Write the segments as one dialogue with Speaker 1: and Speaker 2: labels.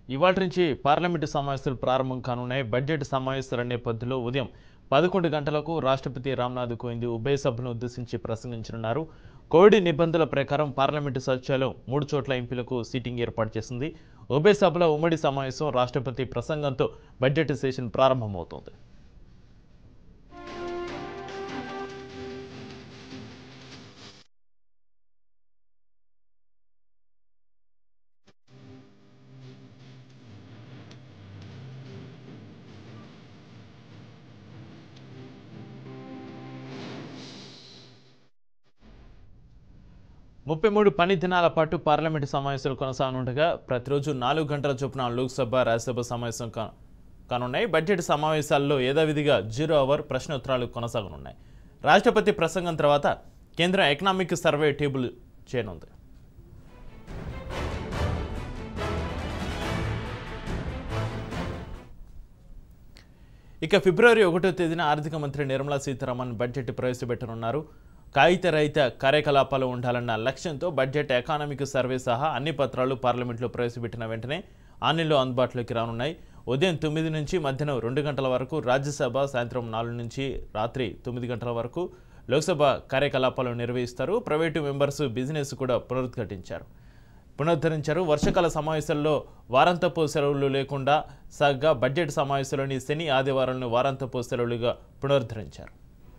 Speaker 1: ఇవాళ నుంచి పార్లమెంటు సమావేశాలు ప్రారంభం కానున్నాయి బడ్జెట్ సమావేశాల నేపథ్యంలో ఉదయం పదకొండు గంటలకు రాష్ట్రపతి రామ్నాథ్ కోవింద్ ఉభయ సభను ఉద్దేశించి ప్రసంగించనున్నారు కోవిడ్ నిబంధనల ప్రకారం పార్లమెంటు సచివాలయం మూడు చోట్ల ఎంపీలకు సీటింగ్ ఏర్పాటు చేసింది ఉభయ సభల ఉమ్మడి సమావేశం రాష్ట్రపతి ప్రసంగంతో బడ్జెట్ సెషన్ ప్రారంభమవుతోంది ముప్పై మూడు పని దినాల పాటు పార్లమెంటు సమావేశాలు కొనసాగనుండగా ప్రతిరోజు నాలుగు గంటల చొప్పున లోక్సభ రాజ్యసభ సమావేశం కా- కానున్నాయి బడ్జెట్ సమావేశాల్లో యథావిధిగా జీరో అవర్ ప్రశ్నోత్తరాలు కొనసాగనున్నాయి రాష్ట్రపతి ప్రసంగం తర్వాత కేంద్ర ఎకనామిక్ సర్వే టేబుల్ చేయనుంది ఇక ఫిబ్రవరి ఒకటో తేదీన ఆర్థిక మంత్రి నిర్మలా సీతారామన్ బడ్జెట్ ప్రవేశపెట్టనున్నారు కాగిత రహిత కార్యకలాపాలు ఉండాలన్న లక్ష్యంతో బడ్జెట్ ఎకానమిక్ సర్వే సహా అన్ని పత్రాలు పార్లమెంట్లో ప్రవేశపెట్టిన వెంటనే ఆన్లైన్లో అందుబాటులోకి రానున్నాయి ఉదయం తొమ్మిది నుంచి మధ్యాహ్నం రెండు గంటల వరకు రాజ్యసభ సాయంత్రం నాలుగు నుంచి రాత్రి తొమ్మిది గంటల వరకు లోక్సభ కార్యకలాపాలు నిర్వహిస్తారు ప్రైవేటు మెంబర్స్ బిజినెస్ కూడా పునరుద్ఘాటించారు పునరుద్ధరించారు వర్షాకాల సమావేశాల్లో వారాంతపు సెలవులు లేకుండా సాగ్గా బడ్జెట్ సమావేశాల్లోని శని ఆదివారాలను వారాంతపు సెలవులుగా పునరుద్ధరించారు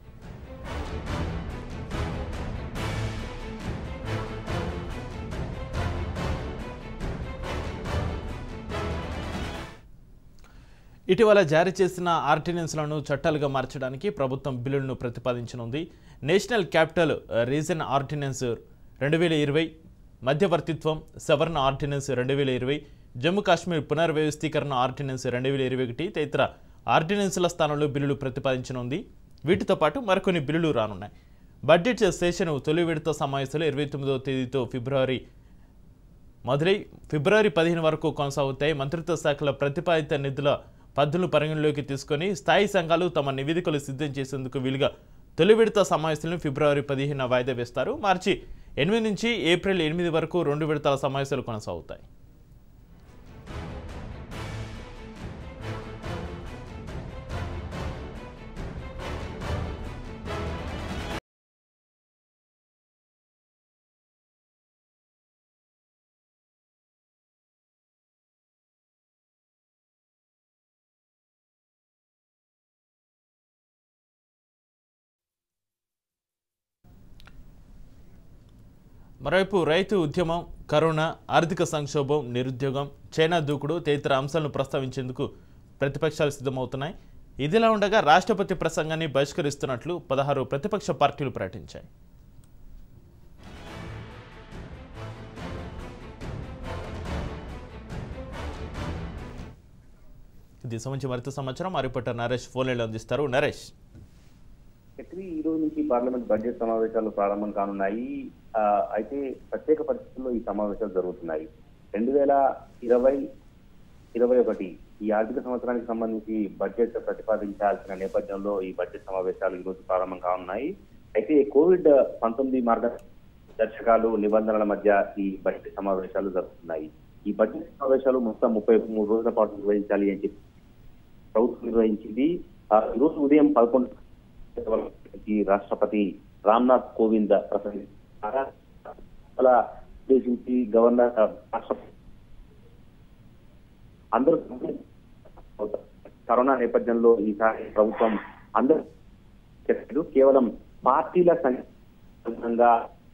Speaker 1: ఇటీవల జారీ చేసిన ఆర్డినెన్స్లను చట్టాలుగా మార్చడానికి ప్రభుత్వం బిల్లులను ప్రతిపాదించనుంది నేషనల్ క్యాపిటల్ రీజన్ ఆర్డినెన్స్ రెండు వేల ఇరవై మధ్యవర్తిత్వం సవరణ ఆర్డినెన్స్ రెండు వేల ఇరవై జమ్మూ కాశ్మీర్ పునర్వ్యవస్థీకరణ ఆర్డినెన్స్ రెండు వేల ఇరవై ఒకటి తదితర ఆర్డినెన్స్ల స్థానంలో బిల్లులు ప్రతిపాదించనుంది వీటితో పాటు మరికొన్ని బిల్లులు రానున్నాయి బడ్జెట్ సెషన్ తొలి విడత సమావేశాలు ఇరవై తొమ్మిదవ తేదీతో ఫిబ్రవరి మొదలై ఫిబ్రవరి పదిహేను వరకు కొనసాగుతాయి మంత్రిత్వ శాఖల ప్రతిపాదిత నిధుల పద్ధతులు పరిగణలోకి తీసుకొని స్థాయి సంఘాలు తమ నివేదికలు సిద్ధం చేసేందుకు వీలుగా తొలి విడత సమావేశాలను ఫిబ్రవరి పదిహేను వాయిదా వేస్తారు మార్చి ఎనిమిది నుంచి ఏప్రిల్ ఎనిమిది వరకు రెండు విడతల సమావేశాలు కొనసాగుతాయి మరోవైపు రైతు ఉద్యమం కరోనా ఆర్థిక సంక్షోభం నిరుద్యోగం చైనా దూకుడు తదితర అంశాలను ప్రస్తావించేందుకు ప్రతిపక్షాలు సిద్ధమవుతున్నాయి ఇదిలా ఉండగా రాష్ట్రపతి ప్రసంగాన్ని బహిష్కరిస్తున్నట్లు పదహారు ప్రతిపక్ష పార్టీలు ప్రకటించాయి ఇది సంబంధించి మరింత సమాచారం మా రిపోర్టర్ నరేష్ ఫోన్లో అందిస్తారు నరేష్
Speaker 2: చక్రి ఈ రోజు నుంచి పార్లమెంట్ బడ్జెట్ సమావేశాలు ప్రారంభం కానున్నాయి ఆ, అయితే ప్రత్యేక పరిస్థితుల్లో ఈ సమావేశాలు జరుగుతున్నాయి రెండు వేల ఇరవై ఇరవై ఒకటి ఈ ఆర్థిక సంవత్సరానికి సంబంధించి బడ్జెట్ ప్రతిపాదించాల్సిన నేపథ్యంలో ఈ బడ్జెట్ సమావేశాలు ఈ రోజు ప్రారంభం కానున్నాయి అయితే కోవిడ్ పంతొమ్మిది మార్గదర్శకాలు నిబంధనల మధ్య ఈ బడ్జెట్ సమావేశాలు జరుగుతున్నాయి ఈ బడ్జెట్ సమావేశాలు మొత్తం ముప్పై మూడు రోజుల పాటు నిర్వహించాలి అని చెప్పి ప్రభుత్వం నిర్వహించింది ఆ, ఈ రోజు ఉదయం పదకొండు ఈ రాష్ట్రపతి రామ్నాథ్ కోవింద్ ప్రసంగిస్తారు అలా ఉద్దేశించి గవర్నర్ ఆ, రాష్ట్రపతి అందరూ కరోనా నేపథ్యంలో ఈసారి ప్రభుత్వం అందరూ చెప్పలేదు కేవలం పార్టీల సంఘంగా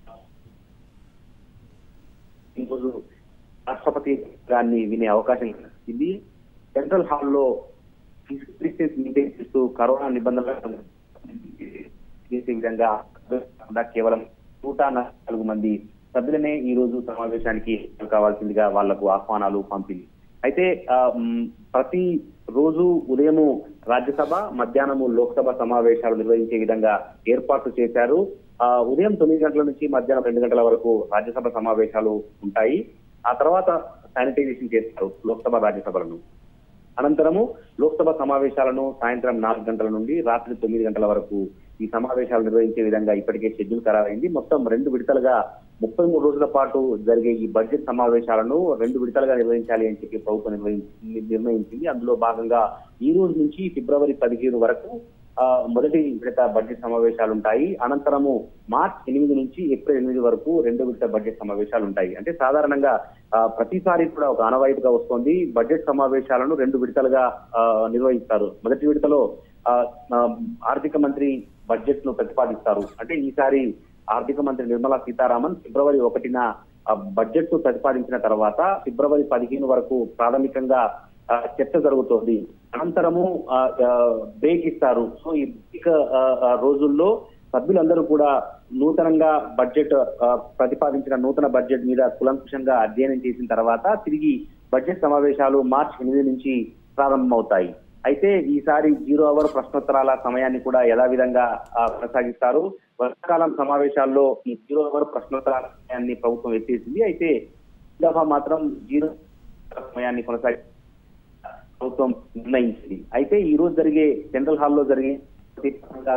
Speaker 2: ఈరోజు రాష్ట్రపతి గారిని వినే అవకాశం ఇది సెంట్రల్ హాల్లో ఫిజికల్ డిస్టెన్స్ మెయింటైన్ చేస్తూ కరోనా నిబంధనలను చేసే విధంగా కాకుండా కేవలం నూట నాలుగు మంది సభ్యులనే ఈ రోజు సమావేశానికి కావాల్సిందిగా వాళ్లకు ఆహ్వానాలు పంపింది అయితే ఆ, మ్, ప్రతి రోజు ఉదయము రాజ్యసభ మధ్యాహ్నము లోక్సభ సమావేశాలు నిర్వహించే విధంగా ఏర్పాట్లు చేశారు ఆ, ఉదయం తొమ్మిది గంటల నుంచి మధ్యాహ్నం రెండు గంటల వరకు రాజ్యసభ సమావేశాలు ఉంటాయి ఆ తర్వాత శానిటైజేషన్ చేస్తారు లోక్సభ రాజ్యసభలను అనంతరము లోక్సభ సమావేశాలను సాయంత్రం నాలుగు గంటల నుండి రాత్రి తొమ్మిది గంటల వరకు ఈ సమావేశాలు నిర్వహించే విధంగా ఇప్పటికే షెడ్యూల్ ఖరారైంది మొత్తం రెండు విడతలుగా ముప్పై మూడు రోజుల పాటు జరిగే ఈ బడ్జెట్ సమావేశాలను రెండు విడతలుగా నిర్వహించాలి అని చెప్పి ప్రభుత్వం నిర్వహించి నిర్ణయించింది అందులో భాగంగా ఈ రోజు నుంచి ఫిబ్రవరి పదిహేను వరకు ఆ, మొదటి విడత బడ్జెట్ సమావేశాలు ఉంటాయి అనంతరము మార్చ్ ఎనిమిది నుంచి ఏప్రిల్ ఎనిమిది వరకు రెండో విడత బడ్జెట్ సమావేశాలు ఉంటాయి అంటే సాధారణంగా ఆ, ప్రతిసారి కూడా ఒక ఆనవాయితీగా వస్తుంది బడ్జెట్ సమావేశాలను రెండు విడతలుగా ఆ, నిర్వహిస్తారు మొదటి విడతలో ఆ, ఆ, ఆర్థిక మంత్రి బడ్జెట్ ను ప్రతిపాదిస్తారు అంటే ఈసారి ఆర్థిక మంత్రి నిర్మలా సీతారామన్ ఫిబ్రవరి ఒకటిన ఆ, బడ్జెట్ ను ప్రతిపాదించిన తర్వాత ఫిబ్రవరి పదిహేను వరకు ప్రాథమికంగా ఆ, చర్చ జరుగుతోంది అనంతరము ఆ, ఆ, బ్రేక్ ఇస్తారు సో ఈ బ్రేక్ ఆ, ఆ, రోజుల్లో సభ్యులందరూ కూడా నూతనంగా బడ్జెట్ ఆ, ప్రతిపాదించిన నూతన బడ్జెట్ మీద కులంకుషంగా అధ్యయనం చేసిన తర్వాత తిరిగి బడ్జెట్ సమావేశాలు మార్చి ఎనిమిది నుంచి ప్రారంభమవుతాయి అయితే ఈసారి జీరో అవర్ ప్రశ్నోత్తరాల సమయాన్ని కూడా యథావిధంగా ఆ, కొనసాగిస్తారు వర్షాకాలం సమావేశాల్లో ఈ జీరో అవర్ ప్రశ్నోత్తరాల సమయాన్ని ప్రభుత్వం ఎత్తేసింది అయితే ఈ దఫా మాత్రం జీరో సమయాన్ని కొనసాగి ప్రభుత్వం నిర్ణయించింది అయితే ఈ రోజు జరిగే సెంట్రల్ హాల్లో జరిగే ప్రతిపక్షంగా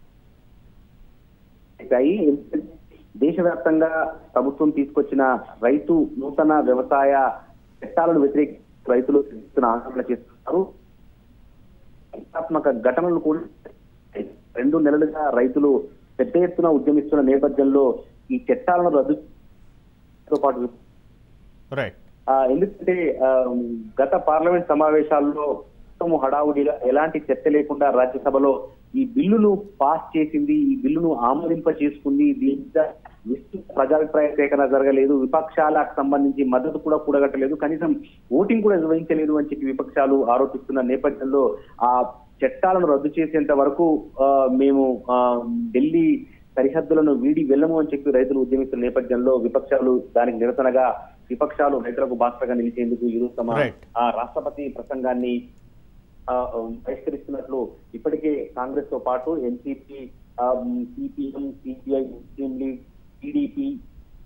Speaker 2: చేశాయి. దేశవ్యాప్తంగా ప్రభుత్వం తీసుకొచ్చిన రైతు నూతన వ్యవసాయ చట్టాలను వ్యతిరేక రైతులు చేస్తున్న ఆందోళన చేస్తున్నారు హింసాత్మక ఘటనలు కూడా రెండు నెలలుగా రైతులు పెద్ద ఎత్తున ఉద్యమిస్తున్న నేపథ్యంలో ఈ చట్టాలను రద్దు పాటు
Speaker 1: రైట్
Speaker 2: ఆ, ఎందుకంటే ఆ, గత పార్లమెంట్ సమావేశాల్లో మొత్తం హడావుడిగా ఎలాంటి చర్చ లేకుండా రాజ్యసభలో ఈ బిల్లును పాస్ చేసింది ఈ బిల్లును ఆమోదింప చేసుకుంది దీని మీద విస్తృత ప్రజాభిప్రాయ సేకరణ జరగలేదు విపక్షాలకు సంబంధించి మద్దతు కూడా కూడగట్టలేదు కనీసం ఓటింగ్ కూడా నిర్వహించలేదు అని చెప్పి విపక్షాలు ఆరోపిస్తున్న నేపథ్యంలో ఆ చట్టాలను రద్దు చేసేంత వరకు ఆ, మేము ఆ, ఢిల్లీ సరిహద్దులను వీడి వెళ్ళము అని చెప్పి రైతులు ఉద్యమిస్తున్న నేపథ్యంలో విపక్షాలు దానికి నిరసనగా విపక్షాలు రైతులకు బాసటగా నిలిచేందుకు ఈరోజు తమ
Speaker 1: Right.
Speaker 2: ఆ రాష్ట్రపతి ప్రసంగాన్ని ఆ, బహిష్కరిస్తున్నట్లు ఇప్పటికే కాంగ్రెస్ తో పాటు ఎన్సీపీ సిపిఎం సిపిఐ ముస్లిం లీగ్ టీడీపీ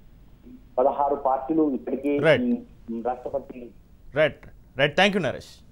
Speaker 2: పదహారు పార్టీలు ఇప్పటికే
Speaker 1: Right.
Speaker 2: ఈ రాష్ట్రపతి
Speaker 1: right right thank you Naresh